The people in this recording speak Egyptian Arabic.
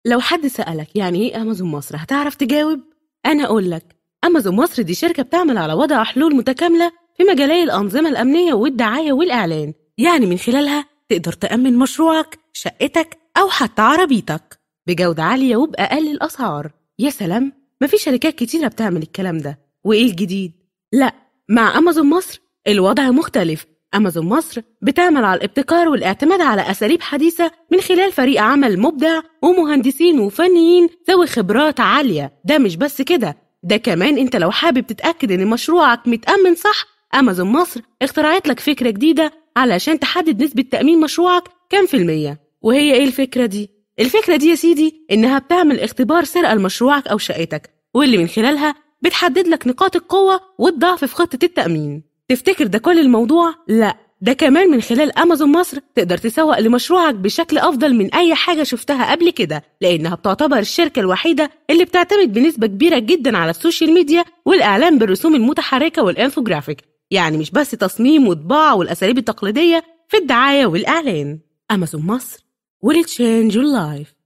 لو حد سألك يعني ايه أمازون مصر هتعرف تجاوب؟ أنا أقول لك أمازون مصر دي شركة بتعمل على وضع حلول متكاملة في مجالي الأنظمة الأمنية والدعاية والإعلان يعني من خلالها تقدر تأمن مشروعك شقتك أو حتى عربيتك بجودة عالية وبأقل الأسعار يا سلام مفي شركات كتيرة بتعمل الكلام ده وإيه الجديد؟ لا مع أمازون مصر الوضع مختلف أمازون مصر بتعمل على الابتكار والاعتماد على أساليب حديثة من خلال فريق عمل مبدع ومهندسين وفنيين ذوي خبرات عالية ده مش بس كده ده كمان انت لو حابب تتأكد ان مشروعك متأمن صح أمازون مصر اخترعت لك فكرة جديدة علشان تحدد نسبة تأمين مشروعك كام في المية وهي ايه الفكرة دي؟ الفكرة دي يا سيدي إنها بتعمل اختبار سرقة لمشروعك أو شقتك واللي من خلالها بتحدد لك نقاط القوة والضعف في خطة التأمين تفتكر ده كل الموضوع؟ لا ده كمان من خلال أمازون مصر تقدر تسوق لمشروعك بشكل أفضل من أي حاجة شفتها قبل كده لأنها بتعتبر الشركة الوحيدة اللي بتعتمد بنسبة كبيرة جدا على السوشيال ميديا والإعلام بالرسوم المتحركة والإنفوجرافيك يعني مش بس تصميم وطباعة والأساليب التقليدية في الدعاية والإعلان أمازون مصر will change your life